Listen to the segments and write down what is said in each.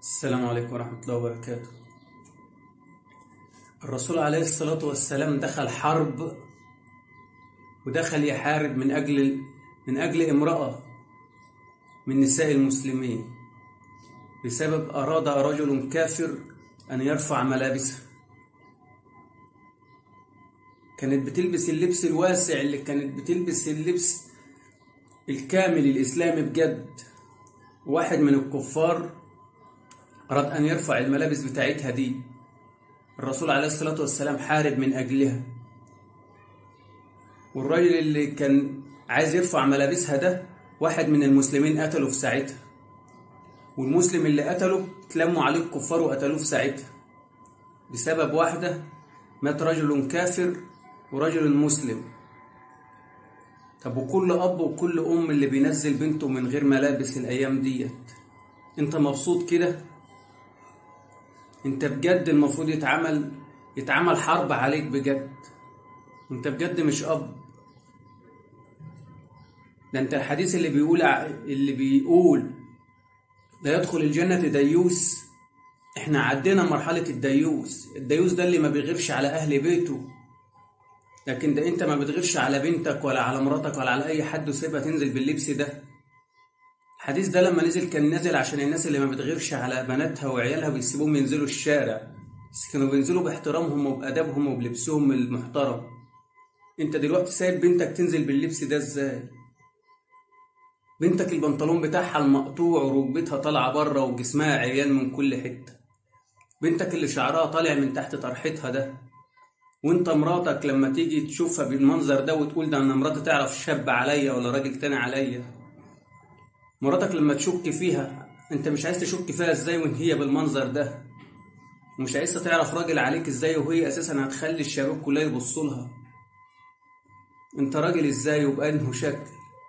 السلام عليكم ورحمة الله وبركاته الرسول عليه الصلاة والسلام دخل حرب ودخل يحارب من أجل من أجل امرأة من نساء المسلمين بسبب أراد رجل كافر أن يرفع ملابسها كانت بتلبس اللبس الواسع اللي كانت بتلبس اللبس الكامل الإسلامي بجد واحد من الكفار أراد أن يرفع الملابس بتاعتها دي الرسول عليه الصلاة والسلام حارب من أجلها والراجل اللي كان عايز يرفع ملابسها ده واحد من المسلمين قتله في ساعتها والمسلم اللي قتله تلموا عليه الكفار وقتلوه في ساعتها بسبب واحدة مات رجل كافر ورجل مسلم طب وكل أب وكل أم اللي بينزل بنته من غير ملابس الأيام ديت أنت مبسوط كده أنت بجد المفروض يتعمل يتعمل حرب عليك بجد أنت بجد مش أب ده أنت الحديث اللي بيقول اللي بيقول لا يدخل الجنة ديوس احنا عدينا مرحلة الديوس الديوس ده اللي ما بيغيرش على أهل بيته لكن ده انت ما بتغيرش على بنتك ولا على مراتك ولا على اي حد وسيبها تنزل باللبس ده الحديث ده لما نزل كان نازل عشان الناس اللي ما بتغيرش على بناتها وعيالها بيسيبوهم ينزلوا الشارع بس كانوا بينزلوا باحترامهم وبأدبهم وبلبسهم المحترم انت دلوقتي سايب بنتك تنزل باللبس ده ازاي بنتك البنطلون بتاعها المقطوع وركبتها طالعه بره وجسمها عريان من كل حته بنتك اللي شعرها طالع من تحت طرحتها ده وانت مراتك لما تيجي تشوفها بالمنظر ده وتقول ده انا مراتي تعرف شاب عليا ولا راجل تاني عليا مراتك لما تشك فيها انت مش عايز تشك فيها ازاي وان هي بالمنظر ده ومش عايزة تعرف راجل عليك ازاي وهي اساسا هتخلي الشباب كلها يبصوا لها انت راجل ازاي وبأنه شكل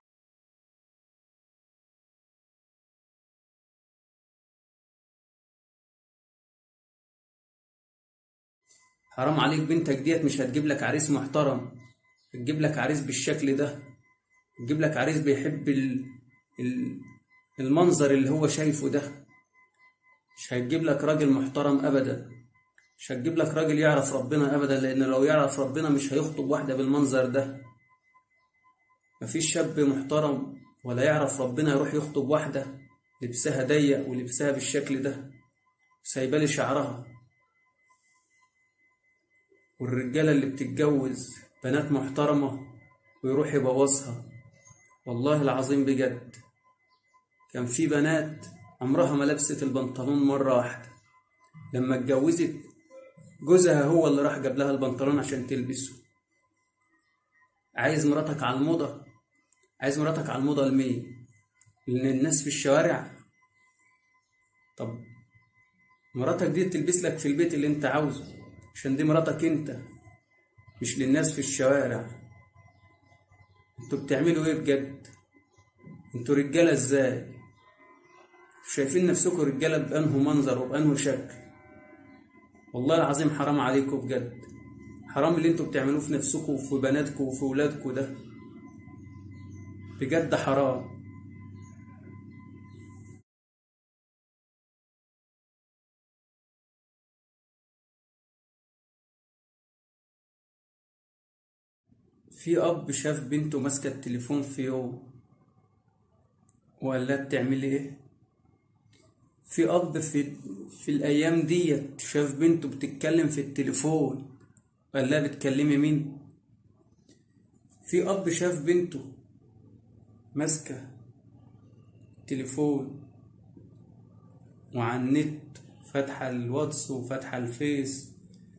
حرام عليك بنتك ديت مش هتجيب لك عريس محترم هتجيب لك عريس بالشكل ده هتجيب لك عريس بيحب ال... ال... المنظر اللي هو شايفه ده مش هتجيب لك راجل محترم ابدا مش هتجيب لك راجل يعرف ربنا ابدا لان لو يعرف ربنا مش هيخطب واحده بالمنظر ده مفيش شاب محترم ولا يعرف ربنا يروح يخطب واحده لبسها ضيق ولبسها بالشكل ده سايبالي شعرها والرجالة اللي بتتجوز بنات محترمة ويروح يبوظها والله العظيم بجد كان في بنات عمرها ما لبست البنطلون مرة واحدة لما اتجوزت جوزها هو اللي راح جاب لها البنطلون عشان تلبسه عايز مراتك على الموضة عايز مراتك على الموضة لمين لأن الناس في الشوارع طب مراتك دي تلبس لك في البيت اللي انت عاوزه عشان دي مراتك انت مش للناس في الشوارع انتوا بتعملوا ايه بجد انتوا رجاله ازاي شايفين نفسكم رجاله بانه منظر وبانه شكل والله العظيم حرام عليكم بجد حرام اللي انتوا بتعملوه في نفسكم وفي بناتكم وفي ولادكم ده بجد حرام في أب شاف بنته ماسكة التليفون في يوم وقال لها بتعملي إيه؟ في أب في في الأيام ديت شاف بنته بتتكلم في التليفون قال لها بتكلمي مين؟ في أب شاف بنته ماسكة تليفون وعلى النت فاتحة الواتس وفاتحة الفيس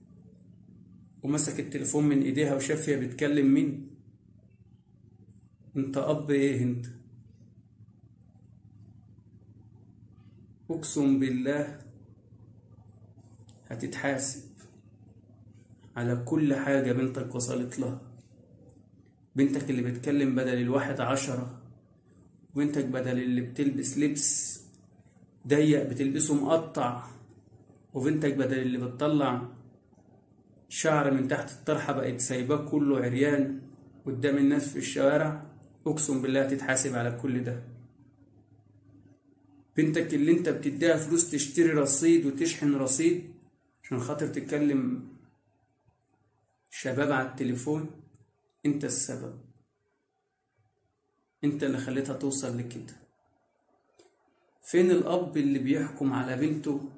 ومسك التليفون من ايديها وشاف هي بتكلم مين انت اب ايه انت اقسم بالله هتتحاسب على كل حاجة بنتك وصلت لها بنتك اللي بتكلم بدل الواحد عشرة وبنتك بدل اللي بتلبس لبس ضيق بتلبسه مقطع وبنتك بدل اللي بتطلع شعر من تحت الطرحة بقت سايباه كله عريان قدام الناس في الشوارع أقسم بالله تتحاسب على كل ده بنتك اللي انت بتديها فلوس تشتري رصيد وتشحن رصيد عشان خاطر تكلم شباب على التليفون انت السبب انت اللي خليتها توصل لكده فين الاب اللي بيحكم على بنته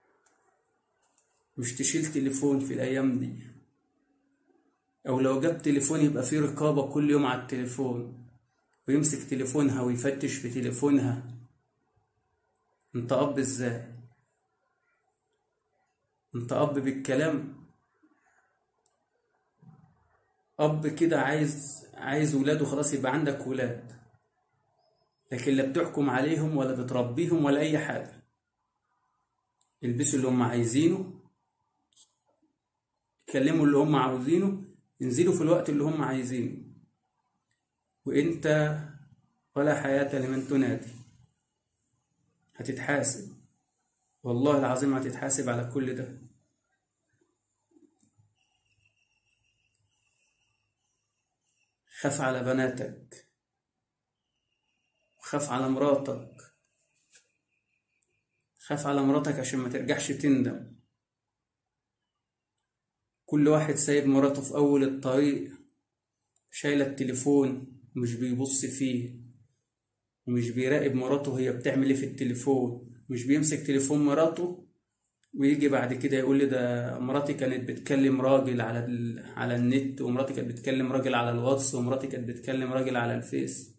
مش تشيل تليفون في الايام دي او لو جاب تليفون يبقى فيه رقابة كل يوم على التليفون ويمسك تليفونها ويفتش في تليفونها انت اب ازاي انت اب بالكلام اب كده عايز عايز ولاده خلاص يبقى عندك ولاد لكن لا بتحكم عليهم ولا بتربيهم ولا اي حاجه يلبسوا اللي هم عايزينه يتكلموا اللي هم عاوزينه ينزلوا في الوقت اللي هم عايزينه وانت ولا حياة لمن تنادي هتتحاسب والله العظيم هتتحاسب على كل ده خاف على بناتك وخاف على مراتك خاف على مراتك عشان ما ترجعش تندم كل واحد سايب مراته في أول الطريق شايلة التليفون ومش بيبص فيه ومش بيراقب مراته هي بتعمل ايه في التليفون مش بيمسك تليفون مراته ويجي بعد كده يقول لي ده مراتي كانت بتكلم راجل على ال... على النت ومراتي كانت بتكلم راجل على الواتس ومراتي كانت بتكلم راجل على الفيس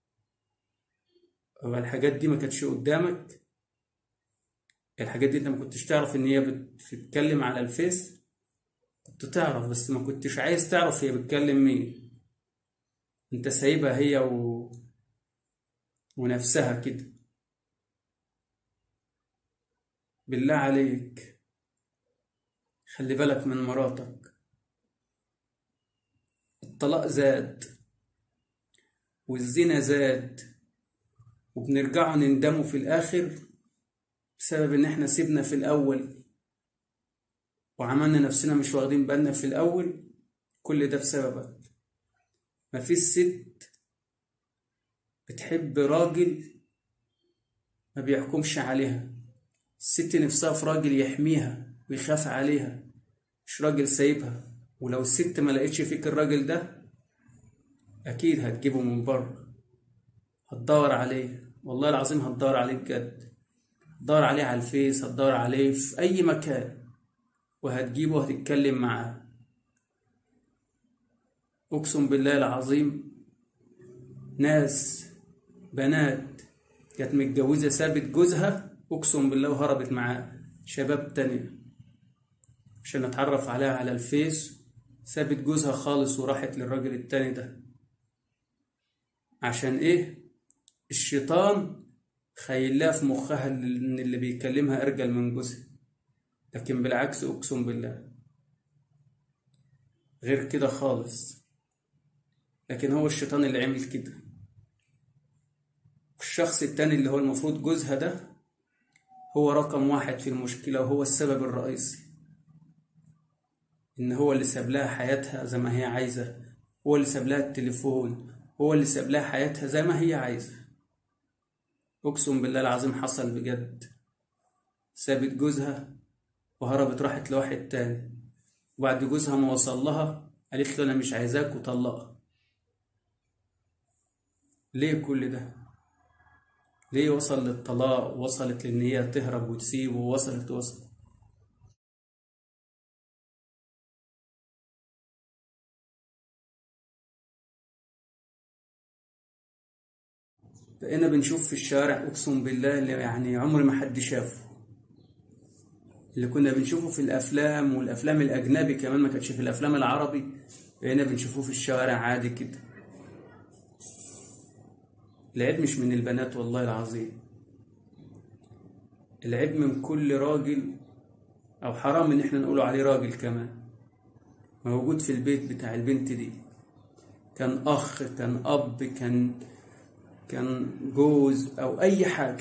هو الحاجات دي ما كانتش قدامك الحاجات دي انت ما كنتش تعرف ان هي بتتكلم على الفيس كنت تعرف بس ما كنتش عايز تعرف هي بتكلم مين انت سايبها هي و... ونفسها كده بالله عليك خلي بالك من مراتك الطلاق زاد والزنا زاد وبنرجعوا نندموا في الآخر بسبب إن إحنا سيبنا في الأول وعملنا نفسنا مش واخدين بالنا في الأول كل ده بسببك مفيش ست بتحب راجل ما بيحكمش عليها الست نفسها في راجل يحميها ويخاف عليها مش راجل سايبها ولو الست ما لقيتش فيك الراجل ده اكيد هتجيبه من بره هتدور عليه والله العظيم هتدور عليه بجد هتدور عليه على الفيس هتدور عليه في اي مكان وهتجيبه وهتتكلم معاه اقسم بالله العظيم ناس بنات كانت متجوزة سابت جوزها اقسم بالله وهربت معاه شباب تانية عشان اتعرف عليها على الفيس سابت جوزها خالص وراحت للراجل التاني ده عشان ايه الشيطان خيلها في مخها ان اللي بيكلمها ارجل من جوزها لكن بالعكس اقسم بالله غير كده خالص لكن هو الشيطان اللي عمل كده الشخص التاني اللي هو المفروض جوزها ده هو رقم واحد في المشكلة وهو السبب الرئيسي إن هو اللي ساب لها حياتها زي ما هي عايزة هو اللي ساب لها التليفون هو اللي ساب لها حياتها زي ما هي عايزة أقسم بالله العظيم حصل بجد سابت جوزها وهربت راحت لواحد تاني وبعد جوزها ما وصل لها قالت له أنا مش عايزاك وطلقها ليه كل ده؟ ليه وصل للطلاق وصلت لان هي تهرب وتسيب ووصلت وصلت بقينا بنشوف في الشارع اقسم بالله اللي يعني عمري ما حد شافه اللي كنا بنشوفه في الافلام والافلام الاجنبي كمان ما كانش في الافلام العربي بقينا بنشوفه في الشوارع عادي كده العيب مش من البنات والله العظيم العيب من كل راجل او حرام ان احنا نقوله عليه راجل كمان موجود في البيت بتاع البنت دي كان اخ كان اب كان كان جوز او اي حاجه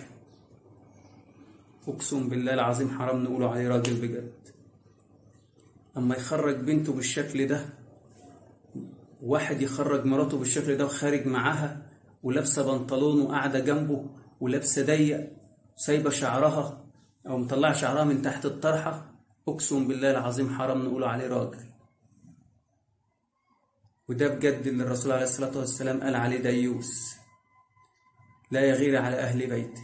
اقسم بالله العظيم حرام نقوله عليه راجل بجد اما يخرج بنته بالشكل ده واحد يخرج مراته بالشكل ده وخارج معاها ولابسه بنطلون وقاعده جنبه ولابسه ضيق سايبة شعرها أو مطلعة شعرها من تحت الطرحة أقسم بالله العظيم حرام نقول عليه راجل وده بجد اللي الرسول عليه الصلاة والسلام قال عليه ديوس لا يغير على أهل بيته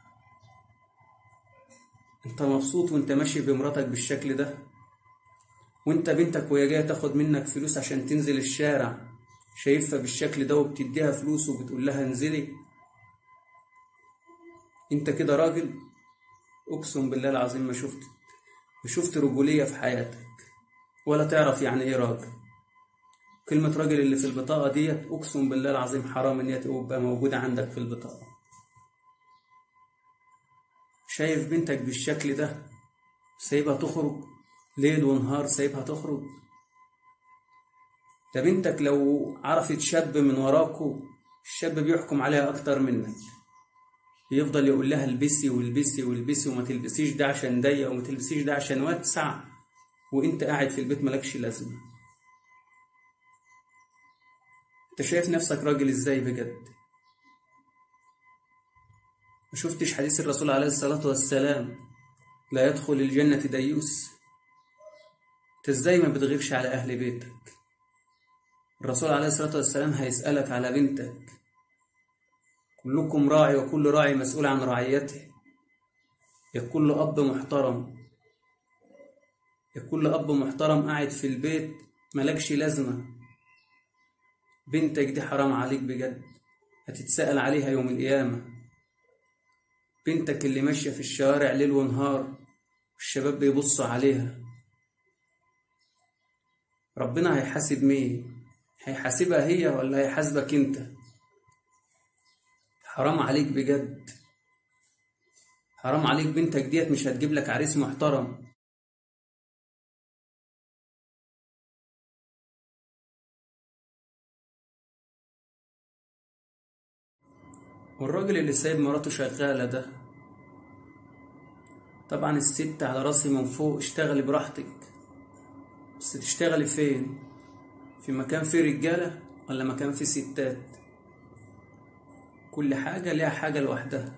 انت مبسوط وانت ماشي بمراتك بالشكل ده وانت بنتك وهي جايه تاخد منك فلوس عشان تنزل الشارع شايفها بالشكل ده وبتديها فلوس وبتقول لها انزلي انت كده راجل اقسم بالله العظيم ما شفت ما شفت رجولية في حياتك ولا تعرف يعني ايه راجل كلمة راجل اللي في البطاقة ديت اقسم بالله العظيم حرام ان هي تبقى موجودة عندك في البطاقة شايف بنتك بالشكل ده سايبها تخرج ليل ونهار سايبها تخرج ده بنتك لو عرفت شاب من وراكو الشاب بيحكم عليها اكتر منك يفضل يقول لها البسي والبسي والبسي وما تلبسيش ده عشان ضيق وما تلبسيش ده عشان واسع وانت قاعد في البيت مالكش لازمه انت شايف نفسك راجل ازاي بجد ما شفتش حديث الرسول عليه الصلاة والسلام لا يدخل الجنة ديوس انت ازاي ما بتغيرش على اهل بيتك الرسول عليه الصلاة والسلام هيسألك على بنتك كلكم راعي وكل راعي مسؤول عن رعيته يا كل أب محترم يا كل أب محترم قاعد في البيت ملكش لازمة بنتك دي حرام عليك بجد هتتسأل عليها يوم القيامة بنتك اللي ماشية في الشوارع ليل ونهار والشباب بيبصوا عليها ربنا هيحاسب مين هيحاسبها هي ولا هيحاسبك انت حرام عليك بجد حرام عليك بنتك ديت مش هتجيب لك عريس محترم والراجل اللي سايب مراته شغالة ده طبعا الست على راسي من فوق اشتغلي براحتك بس تشتغلي فين في مكان فيه رجالة ولا مكان فيه ستات كل حاجة ليها حاجة لوحدها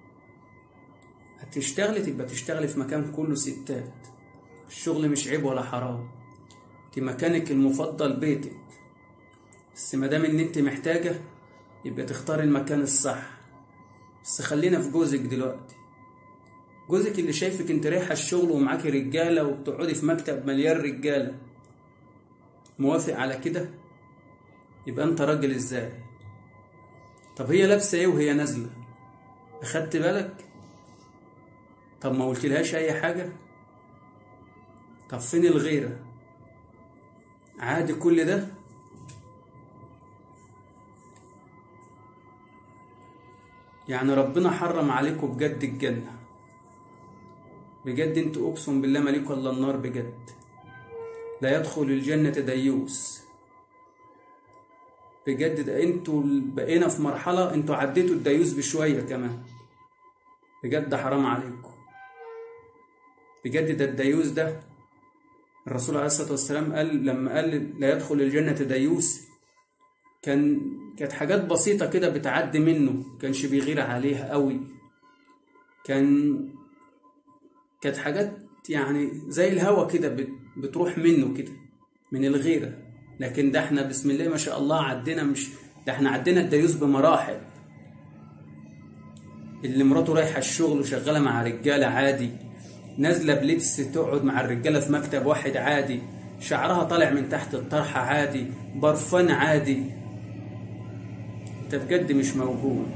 هتشتغلي تبقى تشتغلي في مكان كله ستات الشغل مش عيب ولا حرام انت مكانك المفضل بيتك بس مادام ان انت محتاجة يبقى تختاري المكان الصح بس خلينا في جوزك دلوقتي جوزك اللي شايفك انت رايحة الشغل ومعاكي رجالة وبتقعدي في مكتب مليان رجالة موافق على كده يبقى انت راجل ازاي طب هي لابسه ايه وهي نازله اخدت بالك طب ما قلتلهاش اي حاجه طب فين الغيره عادي كل ده يعني ربنا حرم عليكم بجد الجنه بجد انتوا اقسم بالله مالكوا الا النار بجد لا يدخل الجنة ديوس بجد ده انتوا بقينا في مرحلة انتوا عديتوا الديوس بشوية كمان بجد حرام عليكم بجد ده الديوس ده الرسول عليه الصلاة والسلام قال لما قال لا يدخل الجنة ديوس كان كانت حاجات بسيطة كده بتعدي منه كانش بيغير عليها قوي كان كانت حاجات يعني زي الهوا كده بتروح منه كده من الغيرة لكن ده احنا بسم الله ما شاء الله عدينا مش ده احنا عدينا الديوس بمراحل اللي مراته رايحة الشغل وشغالة مع رجالة عادي نازلة بلبس تقعد مع الرجالة في مكتب واحد عادي شعرها طالع من تحت الطرحة عادي برفان عادي انت بجد مش موجود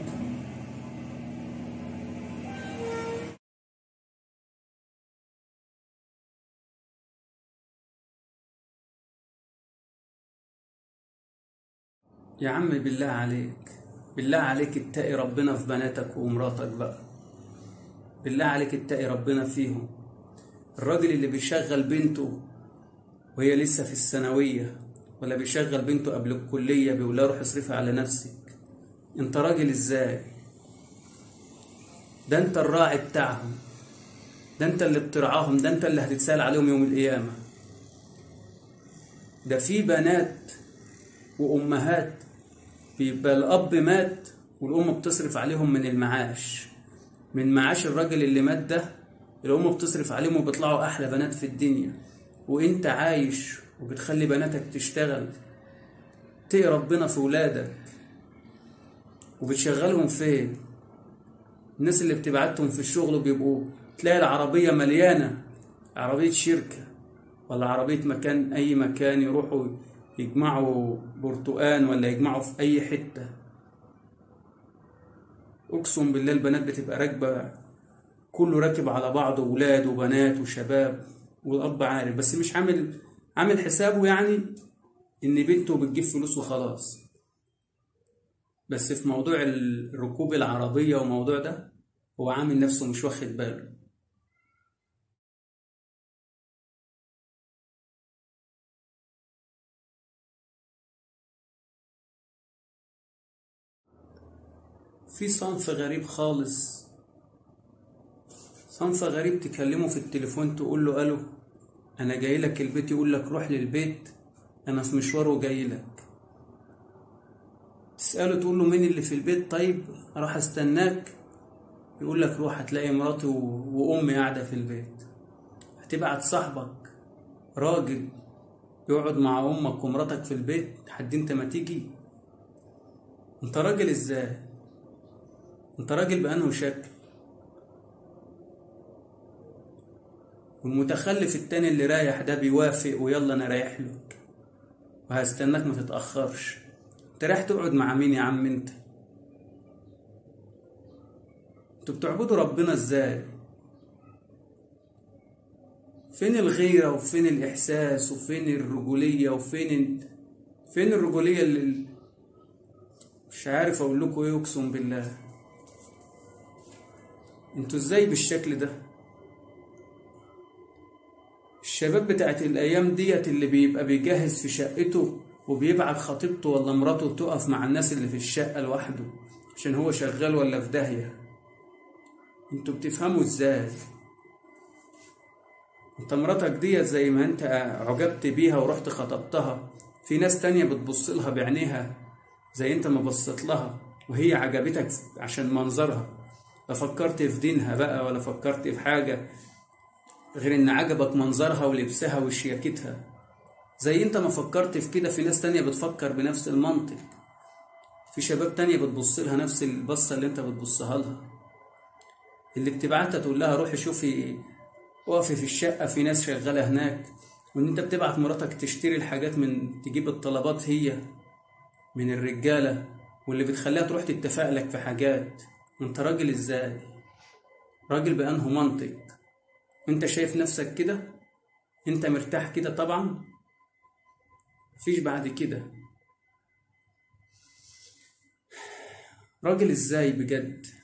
يا عم بالله عليك بالله عليك اتقي ربنا في بناتك ومراتك بقى بالله عليك اتقي ربنا فيهم الراجل اللي بيشغل بنته وهي لسه في الثانوية ولا بيشغل بنته قبل الكلية بيقول لها روح اصرفي على نفسك انت راجل ازاي ده انت الراعي بتاعهم ده انت اللي بترعاهم ده انت اللي هتتسال عليهم يوم القيامة ده في بنات وأمهات بيبقى الأب مات والأم بتصرف عليهم من المعاش من معاش الراجل اللي مات ده اللي امه بتصرف عليهم وبيطلعوا احلى بنات في الدنيا وانت عايش وبتخلي بناتك تشتغل تقي ربنا في ولادك وبتشغلهم فين الناس اللي بتبعتهم في الشغل بيبقوا تلاقي العربية مليانة عربية شركة ولا عربية مكان أي مكان يروحوا يجمعوا برتقان ولا يجمعوا في أي حتة أقسم بالله البنات بتبقى راكبة كله راكب على بعضه ولاد وبنات وشباب والأب عارف بس مش عامل عامل حسابه يعني إن بنته بتجيب فلوس وخلاص بس في موضوع الركوب العربية وموضوع ده هو عامل نفسه مش واخد باله في صنف غريب خالص صنف غريب تكلمه في التليفون تقول له الو انا جاي لك البيت يقول لك روح للبيت انا في مشوار وجاي لك تسأله تقول له مين اللي في البيت طيب اروح استناك يقول لك روح هتلاقي مراتي و... وامي قاعده في البيت هتبعت صاحبك راجل يقعد مع امك ومراتك في البيت لحد انت ما تيجي انت راجل ازاي انت راجل بأنه شكل والمتخلف التاني اللي رايح ده بيوافق ويلا انا رايح لك وهستناك ما تتأخرش انت رايح تقعد مع مين يا عم انت انتوا بتعبدوا ربنا ازاي فين الغيرة وفين الإحساس وفين الرجولية وفين فين الرجولية اللي مش عارف أقول لكم إيه أقسم بالله انتوا ازاي بالشكل ده الشباب بتاعت الايام ديت اللي بيبقى بيجهز في شقته وبيبعت خطيبته ولا مراته تقف مع الناس اللي في الشقة لوحده عشان هو شغال ولا في داهية انتوا بتفهموا ازاي انت مراتك ديت زي ما انت عجبت بيها ورحت خطبتها في ناس تانية بتبص لها بعينيها زي انت ما بصيت لها وهي عجبتك عشان منظرها لا فكرت في دينها بقى ولا فكرت في حاجة غير ان عجبك منظرها ولبسها وشياكتها زي انت ما فكرت في كده في ناس تانية بتفكر بنفس المنطق في شباب تانية بتبص لها نفس البصة اللي انت بتبصها لها اللي بتبعتها تقول لها روحي شوفي وقفي في الشقة في ناس شغالة هناك وان انت بتبعت مراتك تشتري الحاجات من تجيب الطلبات هي من الرجالة واللي بتخليها تروح تتفق لك في حاجات انت راجل ازاي راجل بأنه منطق انت شايف نفسك كده انت مرتاح كده طبعا مفيش بعد كده راجل ازاي بجد